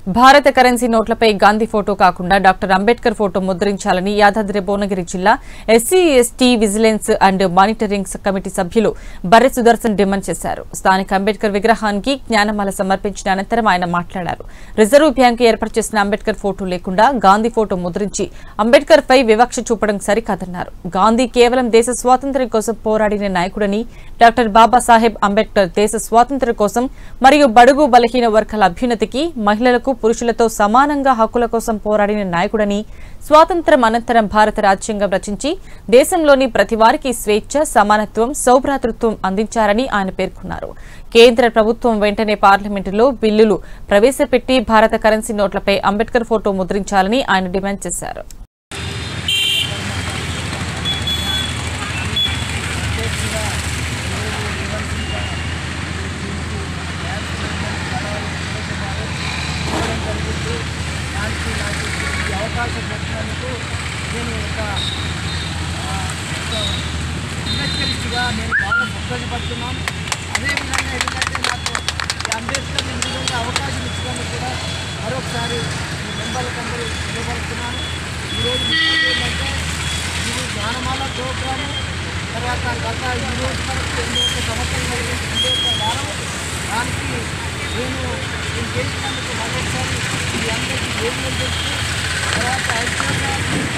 భారత కరెన్సీ నోట్లపై గాంధీ ఫోటో కాకుండా డాక్టర్ అంబేద్కర్ ఫోటో ముద్రించాలని యాదాద్రి భువనగిరి జిల్లా SC ST vigilance and monitoring committee సభ్యులు బర్రె సుదర్శన్ డిమాండ్ చేశారు స్థానిక అంబేద్కర్ విగ్రహానికి జ్ఞానమాల సమర్పించిన అనంతరం ఆయన మాట్లాడారు రిజర్వ్ బ్యాంకు ఏర్పాటు చేసిన అంబేద్కర్ ఫోటో లేకుండా గాంధీ ఫోటో ముద్రించి అంబేద్కర్ పై వివక్ష చూపడం సరికాదన్నారు గాంధీ కేవలం దేశ స్వాతంత్ర్యం కోసం పోరాడిన నాయకుడని డాక్టర్ బాబాసాహెబ్ అంబేద్కర్ దేశ స్వాతంత్ర్యం కోసం మరియు బడుగు బలహీన వర్గాల అభ్యున్నతికి మహిళలకు పురుషులతో సమానంగా హక్కుల కోసం పోరాడిన నాయకుడని స్వాతంత్ర్యం అనంతరం భారత రాజ్యాంగం రచించి దేశంలోని ప్రతి వారికి స్వేచ్ఛ సమానత్వం సౌభ్రాతృత్వం అందించారని ఆయన పేర్కొన్నారు కేంద్ర ప్రభుత్వం వెంటనే పార్లమెంటులో బిల్లులు ప్రవేశపెట్టి భారత కరెన్సీ నోట్లపై అంబేద్కర్ ఫోటో ముద్రించాలని ఆయన డిమాండ్ చేశారు దానికి నాకు ఈ అవకాశం పెట్టినందుకు నేను ఒక ఆ, ఒక అంబేద్కరిస్ట్గా నేను బాగా సంతోషపడుతున్నాను అదేవిధంగా ఎందుకంటే నాకు ఈ అంబేద్కర్ ఈ విధంగా అవకాశం ఇచ్చినందుకు కూడా మరొకసారి ఈ మెంబర్లకు అందరూ తెలియపరుస్తున్నాను ఈరోజు ముఖ్యంగా ఏంటంటే ఇది జ్ఞానమాల ప్రోగ్రాము తర్వాత గత ఈ రోజు వరకు ఎన్నో ఒక సంవత్సరం జరిగింది ఎన్నో ఒక వారం దానికి నేను నేను చేసినందుకు మరొకసారి మీ అందరికీ ఏమి చెప్తూ తర్వాత యాక్చువల్గా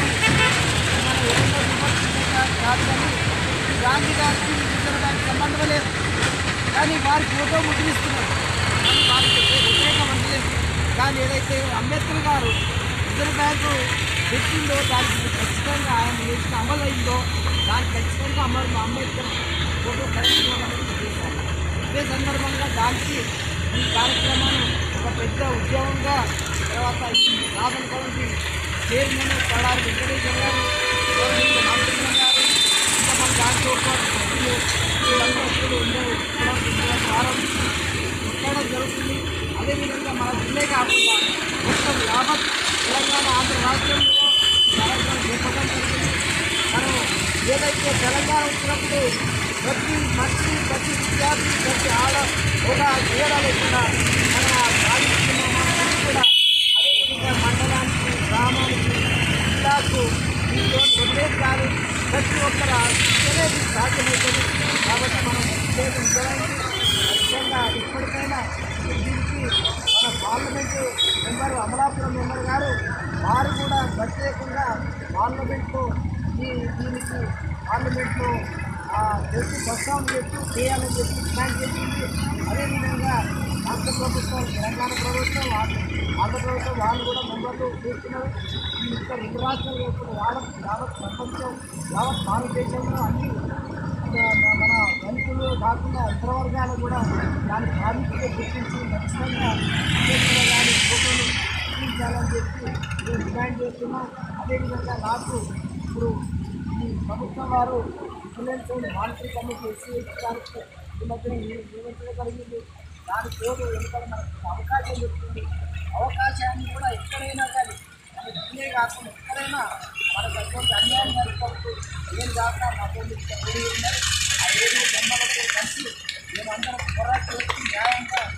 మనం ఏదో విమర్శించే కాదు కానీ గాంధీ గారికి రిజర్వ్ బ్యాంక్ సంబంధం లేదు కానీ వారి ఫోటో ముద్రిస్తున్నారు కానీ వారికి వ్యతిరేకం అనలేదు కానీ ఏదైతే అంబేద్కర్ గారు రిజర్వ్ బ్యాంకు పెట్టిందో దానికి ఖచ్చితంగా ఆయన చేసిన అమలు అయిందో దానికి ఖచ్చితంగా అమలు అంబేద్కర్ ఫోటో కరెక్ట్గా చేశారు ఇదే సందర్భంగా దానికి ఈ కార్యక్రమాన్ని ఒక పెద్ద ఉద్యమంగా తర్వాత ఈ రాబన్ కౌంటీ చైర్మన్ కడారి వెంకటేశ్వర గారు గౌరవనీయ మంత్రులు గారు ఇంకా మన దాంట్లో పాటు సభ్యులు వీళ్ళందరూ కూడా ఉండవు వారం ఎక్కడం జరుగుతుంది అదేవిధంగా మన జిల్లే కాకుండా మొత్తం యావత్ తెలంగాణ ఆంధ్ర రాష్ట్రంలో ఈ కార్యక్రమం చేపట్టడం జరిగింది మనం ఏదైతే తెలంగాణ వచ్చినప్పుడు ప్రతి మనిషి ప్రతి విద్యార్థి ప్రతి ఆడ కూడా తేడా లేకుండా మన సాధిస్తున్నాం కూడా అదేవిధంగా మండలానికి గ్రామానికి జిల్లాకు దీంట్లో ఉండేది కాదు ప్రతి ఒక్కరు అనేది సాధ్యమవుతుంది కాబట్టి మనం ప్రత్యేక ఉండాలని ఖచ్చితంగా ఇప్పటికైనా దీనికి మన పార్లమెంటు మెంబర్ అమలాపురం మెంబర్ గారు వారు కూడా ప్రత్యేకంగా పార్లమెంట్లో ఈ దీనికి పార్లమెంట్లో చెప్పి ప్రస్తావన చెప్పి చేయాలని చెప్పి డిమాండ్ చేసింది అదేవిధంగా రాష్ట్ర ప్రభుత్వం తెలంగాణ ప్రభుత్వం వాళ్ళు ఆంధ్ర ప్రభుత్వం వాళ్ళు కూడా మెంబర్లు చేస్తున్నారు ఈ యొక్క రెండు రాష్ట్రాలు ఇప్పుడు యావత్ యావత్ ప్రపంచం యావత్ భారతదేశంలో అన్ని ఆ, మన దళితులు కాకుండా ఇతర వర్గాలు కూడా దాని ప్రాముఖ్యత గుర్తించి ఖచ్చితంగా అంబేద్కర్ గారి ఫోటోలు చూపించాలని చెప్పి నేను డిమాండ్ చేస్తున్నాం అదేవిధంగా నాకు ఇప్పుడు ఈ ప్రభుత్వం వారు vigilance and monitoring committee SC గారికి ఈ మధ్యన నియమించడం జరిగింది దాని తోడు ఎందుకంటే మనకు అవకాశం చెప్తుంది అవకాశాన్ని కూడా ఎక్కడైనా కానీ మన జిల్లే కాకుండా ఎక్కడైనా మనకు అటువంటి అన్యాయం జరిగినప్పుడు ఏం కాక మా పోలీసు ఏడు ఉన్నాయి ఆ ఏడు బొమ్మలతో కలిసి మేమందరం పోరాటం చేసి న్యాయంగా